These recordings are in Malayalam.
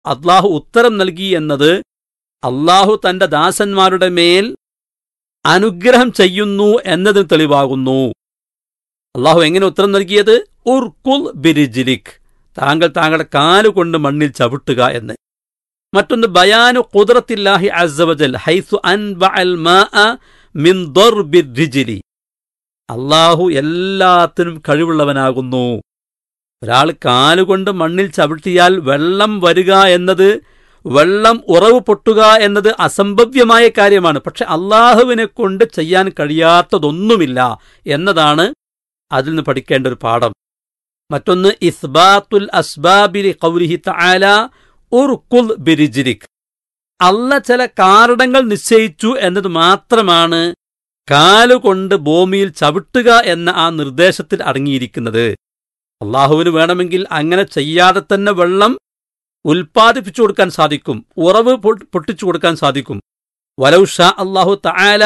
അള്ളാഹു ഉത്തരം നൽകി എന്നത് അള്ളാഹു തന്റെ ദാസന്മാരുടെ മേൽ അനുഗ്രഹം ചെയ്യുന്നു എന്നതിന് തെളിവാകുന്നു അള്ളാഹു എങ്ങനെ ഉത്തരം നൽകിയത് ഉർക്കുൽ ബിരിജിലിക് താങ്കൾ താങ്കളുടെ കാലുകൊണ്ട് മണ്ണിൽ ചവിട്ടുക എന്ന് മറ്റൊന്ന് ബയാനു ഖുദ്റത്തില്ലാഹി അസ്സവജൽ ഹൈസു അൻബഅൽ മാഅ മിൻ ദർബിർ റിജ്ലി അള്ളാഹു എല്ലാത്തിനും കഴിവുള്ളവനാകുന്നു ഒരാൾ കാലുകൊണ്ട് മണ്ണിൽ ചവിട്ടിയാൽ വെള്ളം വരിക എന്നത് വെള്ളം ഉറവ് പൊട്ടുക എന്നത് അസംഭവ്യമായ കാര്യമാണ് പക്ഷെ അള്ളാഹുവിനെ കൊണ്ട് ചെയ്യാൻ കഴിയാത്തതൊന്നുമില്ല എന്നതാണ് അതിൽ നിന്ന് പഠിക്കേണ്ട ഒരു പാഠം മറ്റൊന്ന് ഇസ്ബാത്തുൽ അസ്ബാബിലി കൗലിഹി തആല ഉർക്കുൽ ബിരിജിരിക് അല്ല ചില കാരണങ്ങൾ നിശ്ചയിച്ചു എന്നത് മാത്രമാണ് കാലുകൊണ്ട് ഭൂമിയിൽ ചവിട്ടുക എന്ന ആ നിർദ്ദേശത്തിൽ അടങ്ങിയിരിക്കുന്നത് അള്ളാഹുവിന് വേണമെങ്കിൽ അങ്ങനെ ചെയ്യാതെ തന്നെ വെള്ളം ഉൽപ്പാദിപ്പിച്ചു കൊടുക്കാൻ സാധിക്കും ഉറവ് പൊ- പൊട്ടിച്ചു കൊടുക്കാൻ സാധിക്കും വലൗ ഷാ അള്ളാഹു തആല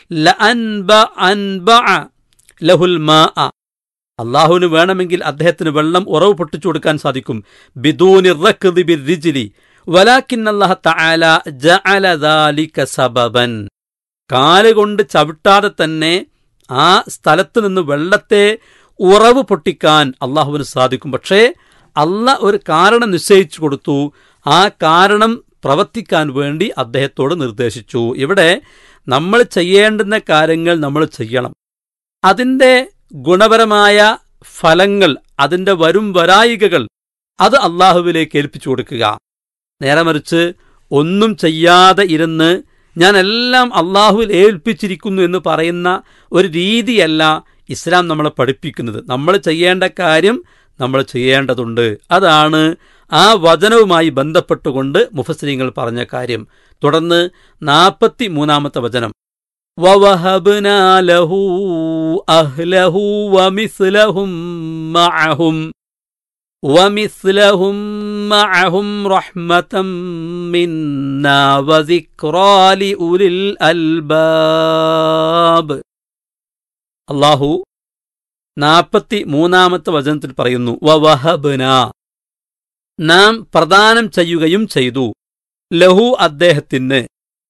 ലഅൻബ അൻബഅ ലഹുൽ മാഅ അള്ളാഹുവിന് വേണമെങ്കിൽ അദ്ദേഹത്തിന് വെള്ളം ഉറവ് പൊട്ടിച്ചു കൊടുക്കാൻ സാധിക്കും ബിദൂനി റക്ദി ബിർരിജ്ലി വലാക്കിൻ അല്ലാഹ തആല ജഅല ദാലിക സബബൻ കാലുകൊണ്ട് ചവിട്ടാതെ തന്നെ ആ സ്ഥലത്ത് നിന്ന് വെള്ളത്തെ ഉറവ് പൊട്ടിക്കാൻ അള്ളാഹുവിന് സാധിക്കും പക്ഷേ അല്ല ഒരു കാരണം നിശ്ചയിച്ചു കൊടുത്തു ആ കാരണം പ്രവർത്തിക്കാൻ വേണ്ടി അദ്ദേഹത്തോട് നിർദ്ദേശിച്ചു ഇവിടെ നമ്മൾ ചെയ്യേണ്ടുന്ന കാര്യങ്ങൾ നമ്മൾ ചെയ്യണം അതിൻ്റെ ഗുണപരമായ ഫലങ്ങൾ അതിൻ്റെ വരും വരായികകൾ അത് അള്ളാഹുവിലേക്ക് ഏൽപ്പിച്ചു കൊടുക്കുക നേരെ മറിച്ച് ഒന്നും ചെയ്യാതെ ഇരുന്ന് ഞാൻ എല്ലാം അള്ളാഹുവിൽ ഏൽപ്പിച്ചിരിക്കുന്നു എന്ന് പറയുന്ന ഒരു രീതിയല്ല ഇസ്ലാം നമ്മളെ പഠിപ്പിക്കുന്നത് നമ്മൾ ചെയ്യേണ്ട കാര്യം നമ്മൾ ചെയ്യേണ്ടതുണ്ട് അതാണ് ആ വചനവുമായി ബന്ധപ്പെട്ടുകൊണ്ട് മുഫസ്ലിങ്ങൾ പറഞ്ഞ കാര്യം തുടർന്ന് നാൽപ്പത്തി മൂന്നാമത്തെ വചനം وَوَهَبْنَا لَهُ أَهْلَهُ وَمِثْلَهُم مَّعَهُمْ وَمِثْلَهُم مَّعَهُمْ رَحْمَةً مِّنَّا وَذِكْرَىٰ لِأُولِي الْأَلْبَابِ അള്ളാഹു നാൽപ്പത്തി മൂന്നാമത്തെ വചനത്തിൽ പറയുന്നു വവഹബന നാം പ്രദാനം ചെയ്യുകയും ചെയ്തു ലഹു അദ്ദേഹത്തിന്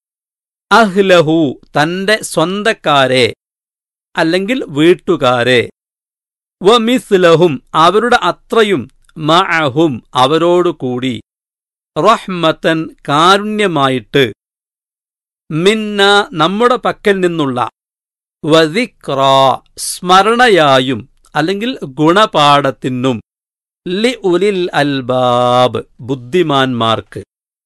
അഹ്ലഹു തന്റെ സ്വന്തക്കാരെ അല്ലെങ്കിൽ വീട്ടുകാരെ വമിസ്ലഹും അവരുടെ അത്രയും മഅഹും അവരോടുകൂടി റഹ്മത്തൻ കാരുണ്യമായിട്ട് മിന്ന നമ്മുടെ പക്കൽ നിന്നുള്ള വദിക്ര സ്മരണയായും അല്ലെങ്കിൽ ഗുണപാഠത്തിനും ലി ഉലിൽ അൽബാബ് ബുദ്ധിമാന്മാർക്ക്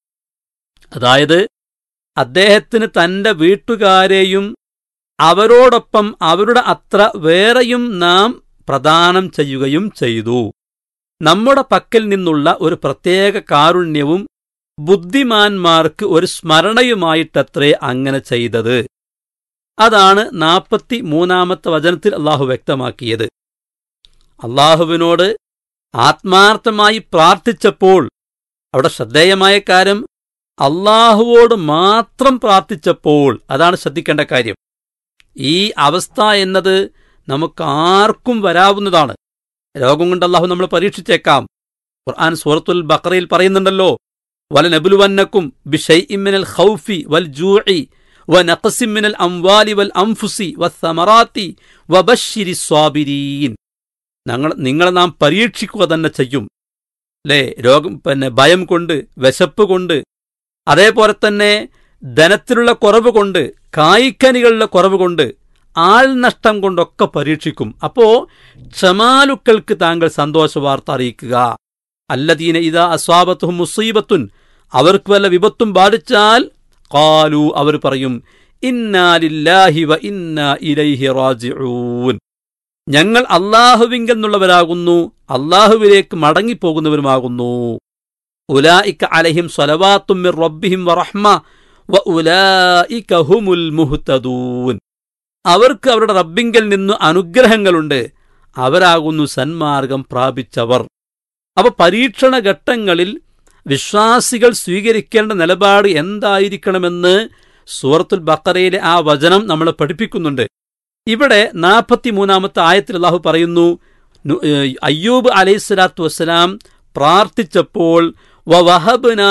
അതായത് അദ്ദേഹത്തിന് തന്റെ വീട്ടുകാരെയും അവരോടൊപ്പം അവരുടെ അത്ര വേറെയും നാം പ്രദാനം ചെയ്യുകയും ചെയ്തു നമ്മുടെ പക്കൽ നിന്നുള്ള ഒരു പ്രത്യേക കാരുണ്യവും ബുദ്ധിമാന്മാർക്ക് ഒരു സ്മരണയുമായിട്ടത്രേ അങ്ങനെ ചെയ്തത് അതാണ് നാൽപ്പത്തി മൂന്നാമത്തെ വചനത്തിൽ അള്ളാഹു വ്യക്തമാക്കിയത് അള്ളാഹുവിനോട് ആത്മാർത്ഥമായി പ്രാർത്ഥിച്ചപ്പോൾ അവിടെ ശ്രദ്ധേയമായ കാര്യം അള്ളാഹുവോട് മാത്രം പ്രാർത്ഥിച്ചപ്പോൾ അതാണ് ശ്രദ്ധിക്കേണ്ട കാര്യം ഈ അവസ്ഥ എന്നത് നമുക്ക് ആർക്കും വരാവുന്നതാണ് രോഗം കൊണ്ട് അള്ളാഹു നമ്മൾ പരീക്ഷിച്ചേക്കാം ഖുർആൻ സൂറത്തുൽ ബഖറയിൽ പറയുന്നുണ്ടല്ലോ വല നബുലുവന്നക്കും ബിഷൈഇമിനൽ ഖൗഫി വൽ ജൂഇ വനഖസിം മിനൽ അംവാലി വൽ അംഫുസി വസ്സമറാത്തി വബശ്ശിരി സ്വാബിരീൻ ഞങ്ങൾ നിങ്ങളെ നാം പരീക്ഷിക്കുക തന്നെ ചെയ്യും അല്ലേ രോഗം പിന്നെ ഭയം കൊണ്ട് വിശപ്പ് കൊണ്ട് അതേപോലെ തന്നെ ധനത്തിലുള്ള കുറവ് കൊണ്ട് കായ്ക്കനികളുടെ കുറവ് കൊണ്ട് ആൾ നഷ്ടം കൊണ്ടൊക്കെ പരീക്ഷിക്കും അപ്പോ ക്ഷമാലുക്കൾക്ക് താങ്കൾ സന്തോഷ വാർത്ത അറിയിക്കുക അല്ലദീന ഇതാ അസ്വാബത്തും മുസീബത്തുൻ അവർക്ക് വല്ല വിപത്തും ബാധിച്ചാൽ കാലു അവർ പറയും ഇന്നാലില്ലാഹി വ ഇന്നാ ഇലൈഹി റാജിഊൻ ഞങ്ങൾ അള്ളാഹുവിങ്കൽ നിന്നുള്ളവരാകുന്നു അള്ളാഹുവിലേക്ക് മടങ്ങിപ്പോകുന്നവരുമാകുന്നു ഉലായിക്ക അലഹിം സ്വലവാത്തും മിർ റബ്ബിഹിം വറഹ്മ വ ഉലായിക ഹുമുൽ മുഹ്തദൂൻ അവർക്ക് അവരുടെ റബ്ബിങ്കൽ നിന്ന് അനുഗ്രഹങ്ങളുണ്ട് അവരാകുന്നു സന്മാർഗം പ്രാപിച്ചവർ അപ്പൊ പരീക്ഷണ ഘട്ടങ്ങളിൽ വിശ്വാസികൾ സ്വീകരിക്കേണ്ട നിലപാട് എന്തായിരിക്കണമെന്ന് സൂറത്തുൽ ബക്കറയിലെ ആ വചനം നമ്മളെ പഠിപ്പിക്കുന്നുണ്ട് ഇവിടെ നാൽപ്പത്തിമൂന്നാമത്തെ ആയത്തിൽ അള്ളാഹു പറയുന്നു നു- ഏഹ് അയ്യൂബ് അലൈഹിസ്സലാത്തു വസ്സലാം പ്രാർത്ഥിച്ചപ്പോൾ വ വഹബ്ന